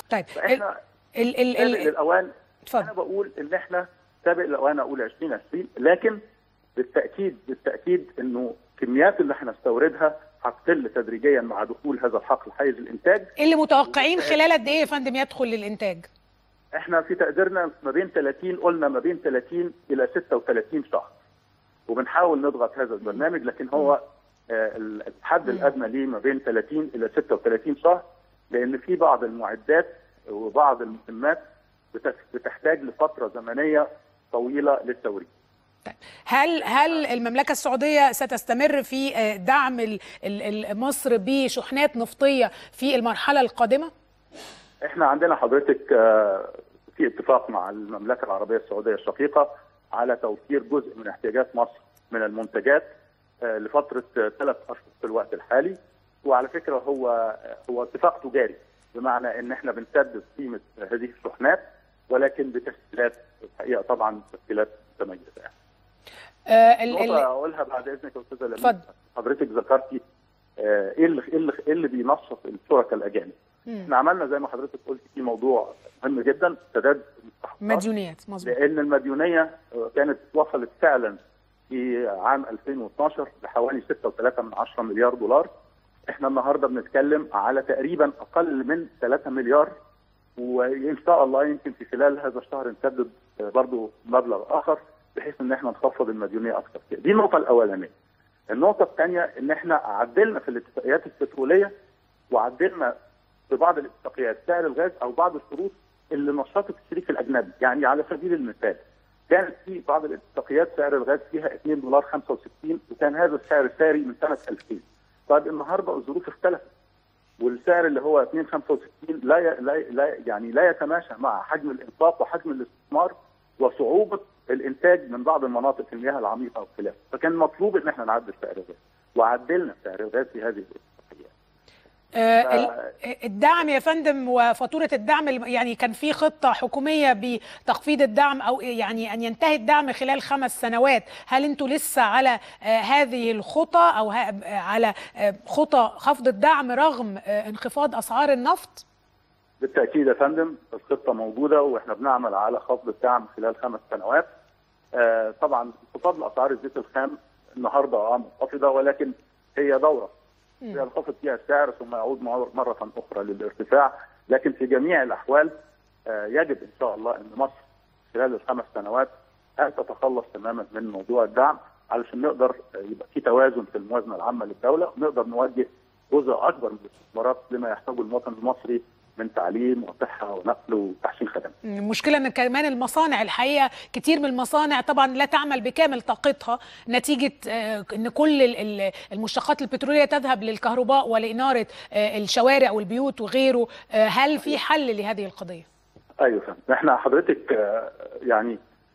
طيب فاحنا ال ال سابق ال للاوان انا اتفضل بقول ان احنا سابق للاوان اقول 2020 لكن بالتاكيد بالتاكيد انه الكميات اللي هنستوردها هتقل تدريجيا مع دخول هذا الحقل حيز الانتاج اللي متوقعين خلال قد ايه يا فندم يدخل للانتاج احنا في تقديرنا ما بين 30 قلنا ما بين 30 الى 36 شهر وبنحاول نضغط هذا البرنامج لكن هو آه، الحد الادنى ليه ما بين 30 الى 36 شهر لان في بعض المعدات وبعض المهمات بتح- بتحتاج لفتره زمنيه طويله للتوريد هل هل المملكه السعوديه ستستمر في آه، دعم ال- ال- ال- مصر بشحنات نفطيه في المرحله القادمه احنا عندنا حضرتك آه، في اتفاق مع المملكه العربيه السعوديه الشقيقه على توفير جزء من احتياجات مصر من المنتجات آه، لفتره ثلاث اشهر في الوقت الحالي وعلى فكره هو هو اتفاق تجاري بمعنى ان احنا بنسدد قيمه هذه الشحنات ولكن بتسهيلات الحقيقه طبعا تسهيلات متميزه يعني. آه، ال- نقطه ال- اقولها بعد اذنك يا استاذه لميس. اتفضل. حضرتك ذكرتي آه، ايه اللي ايه اللي إيه اللي بينشط الشركاء الاجانب مم. احنا عملنا زي ما حضرتك قلت في موضوع مهم جدا سداد المستحقات مديونيات مظبوط لان المديونيه كانت وصلت فعلا في عام 2012 لحوالي 6.3 من 10 مليار دولار احنا النهارده بنتكلم على تقريبا اقل من 3 مليار وان شاء الله يمكن في خلال هذا الشهر نسدد برضو مبلغ اخر بحيث ان احنا نخفض المديونيه اكثر كده. دي النقطه الاولانيه. النقطه الثانيه ان احنا عدلنا في الاتفاقيات البتروليه وعدلنا في بعض الاتفاقيات سعر الغاز او بعض الشروط اللي نشطت الشريك الاجنبي، يعني على سبيل المثال كانت في بعض الاتفاقيات سعر الغاز فيها 2 دولار 65 وكان هذا السعر ساري من سنه 2000. طيب النهارده الظروف اختلفت والسعر اللي هو 2.65 لا ي... لا ي... لا يعني لا يتماشى مع حجم الانفاق وحجم الاستثمار وصعوبه الانتاج من بعض المناطق في المياه العميقه وخلافه، فكان مطلوب ان احنا نعدل سعر الغاز وعدلنا سعر الغاز في هذه الاتفاقيات. آه، ال- الدعم يا فندم وفاتورة الدعم الم- يعني كان في خطة حكومية بتخفيض الدعم أو يعني أن ينتهي الدعم خلال خمس سنوات هل أنتوا لسه على آه، هذه الخطى أو ه- على آه، خطى خفض الدعم رغم آه، انخفاض أسعار النفط؟ بالتاكيد يا فندم الخطه موجوده واحنا بنعمل على خفض الدعم خلال خمس سنوات. آه طبعا انخفاض الاسعار الزيت الخام النهارده اه منخفضه ولكن هي دوره ينخفض فيها السعر ثم يعود مر- مره اخرى للارتفاع لكن في جميع الاحوال آه يجب ان شاء الله ان مصر خلال الخمس سنوات ان تتخلص تماما من موضوع الدعم علشان نقدر آه، يبقى في توازن في الموازنه العامه للدوله ونقدر نوجه جزء اكبر من الاستثمارات لما يحتاجه المواطن المصري من تعليم وصحه ونقل وتحسين خدمات. المشكلة ان كمان المصانع الحقيقة كتير من المصانع طبعا لا تعمل بكامل طاقتها نتيجة آه، ان كل ال- ال- المشتقات البترولية تذهب للكهرباء ولإنارة آه، الشوارع والبيوت وغيره آه، هل في حل لهذه القضية؟ ايوه فندم احنا حضرتك آه، يعني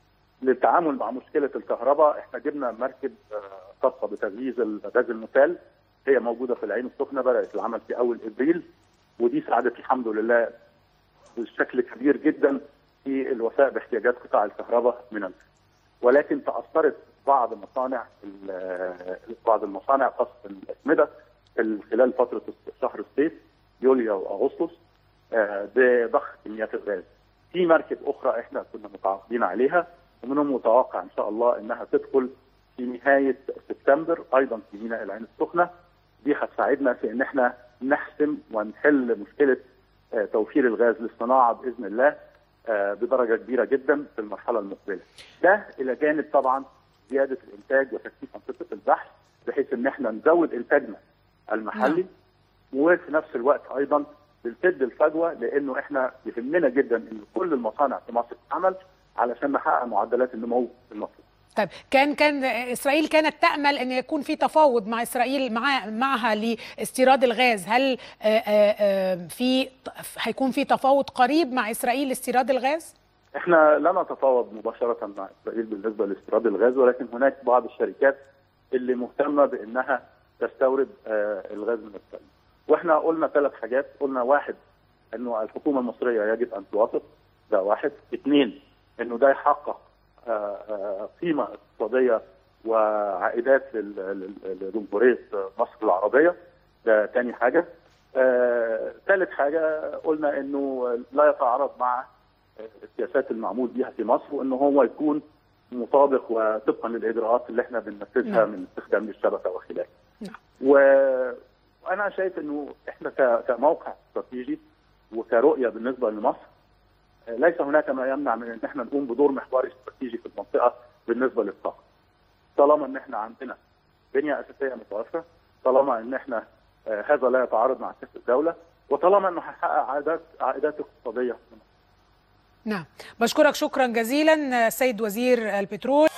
للتعامل مع مشكله الكهرباء احنا جبنا مركب آه، خاصه بتغليظ الغاز المسال هي موجوده في العين السخنه بدات العمل في اول ابريل ودي ساعدت الحمد لله بشكل كبير جدا في الوفاء باحتياجات قطاع الكهرباء من الغاز. ولكن تاثرت بعض مصانع ال- بعض المصانع خاصه الاسمده في خلال فتره شهر الصيف يوليو واغسطس آه، بضخ كميات الغاز. في مركب اخرى احنا كنا متعاقدين عليها ومن المتوقع ان شاء الله انها تدخل في نهايه سبتمبر ايضا في ميناء العين السخنه دي هتساعدنا في ان احنا نحسم ونحل مشكله آه، توفير الغاز للصناعه باذن الله آه، بدرجه كبيره جدا في المرحله المقبله. ده الى جانب طبعا زياده الانتاج وتكثيف انشطه البحث بحيث ان احنا نزود انتاجنا المحلي وفي نفس الوقت ايضا بنسد الفجوه لانه احنا يهمنا جدا ان كل المصانع في مصر تعمل علشان نحقق معدلات النمو المطلوب. طيب كان كان اسرائيل كانت تامل ان يكون في تفاوض مع اسرائيل مع معها لاستيراد الغاز هل آه، آه، آه، في هيكون في تفاوض قريب مع اسرائيل لاستيراد الغاز احنا لا نتفاوض مباشره مع اسرائيل بالنسبه لاستيراد الغاز ولكن هناك بعض الشركات اللي مهتمه بانها تستورد آه، الغاز من اسرائيل. واحنا قلنا ثلاث حاجات، قلنا واحد انه الحكومه المصريه يجب ان توافق ده واحد، اثنين انه ده يحقق آه، آه، قيمه اقتصاديه وعائدات لل- لل- لجمهوريه مصر العربيه ده ثاني حاجه ثالث حاجه قلنا انه لا يتعارض مع السياسات المعمول بها في مصر وان هو يكون مطابق وطبقا للاجراءات اللي احنا بننفذها نعم. من استخدام الشبكه وخلافه. نعم. و- وانا شايف انه احنا ك- كموقع استراتيجي وكرؤيه بالنسبه لمصر آه، ليس هناك ما يمنع من ان احنا نقوم بدور محوري استراتيجي في المنطقه بالنسبه للطاقه. طالما ان احنا عندنا بنيه اساسيه متوفره، طالما ان احنا آه، هذا لا يتعارض مع سياسه الدوله، وطالما انه هيحقق عائدات عائدات اقتصاديه نعم بشكرك شكرا جزيلا سيد وزير البترول